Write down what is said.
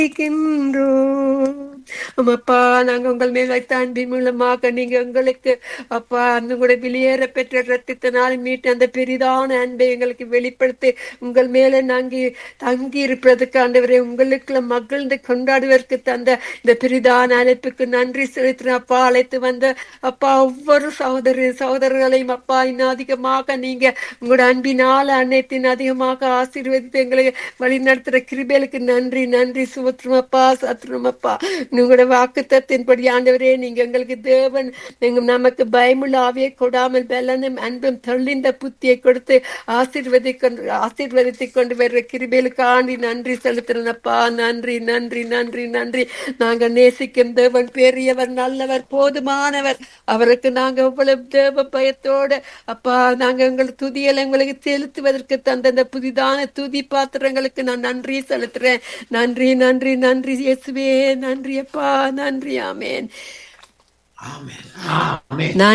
இருக்கின்றோம் அப்பா நாங்க உங்கள் மேல் வைத்த அன்பின் மூலமாக நீங்க எங்களுக்கு அப்பா அந்த கூட வெளியேற பெற்ற ரத்தத்தினால் மீட்டு அந்த பெரிதான அன்பை எங்களுக்கு வெளிப்படுத்தி உங்கள் மேல நாங்க தங்கி இருப்பதற்கு ஆண்டவரே உங்களுக்குள்ள மகிழ்ந்து கொண்டாடுவதற்கு தந்த இந்த பெரிதான அழைப்புக்கு நன்றி செலுத்தின அப்பா அழைத்து வந்த அப்பா ஒவ்வொரு சகோதரி சகோதரர்களையும் அப்பா இன்னும் அதிகமாக நீங்க உங்களோட அன்பினால் அனைத்தின் அதிகமாக ஆசீர்வதித்து எங்களை வழி நடத்துற கிருபேலுக்கு நன்றி நன்றி சுமத்துறமப்பா சத்துறமப்பா உங்களோட வாக்கு தத்தின்படி ஆண்டவரே நீங்க எங்களுக்கு தேவன் நீங்க நமக்கு பயமுள்ள ஆவியை கொடாமல் பலனும் அன்பும் தெளிந்த புத்தியை கொடுத்து ஆசீர்வதி கொண்டு ஆசீர்வதித்து கொண்டு வர்ற கிருபேலுக்கு ஆண்டி நன்றி செலுத்துறேனப்பா நன்றி நன்றி நன்றி நன்றி நாங்க நேசிக்கும் தேவன் பெரியவர் நல்லவர் போதுமானவர் அவருக்கு நாங்க எவ்வளவு தேவ பயத்தோட அப்பா நாங்க எங்கள் துதியலை உங்களுக்கு செலுத்துவதற்கு தந்த இந்த புதிதான துதி பாத்திரங்களுக்கு நான் நன்றி செலுத்துறேன் நன்றி நன்றி நன்றி இயேசுவே நன்றி அப்பா நன்றி ஆமேன் ஆமென் ஆமென் நான்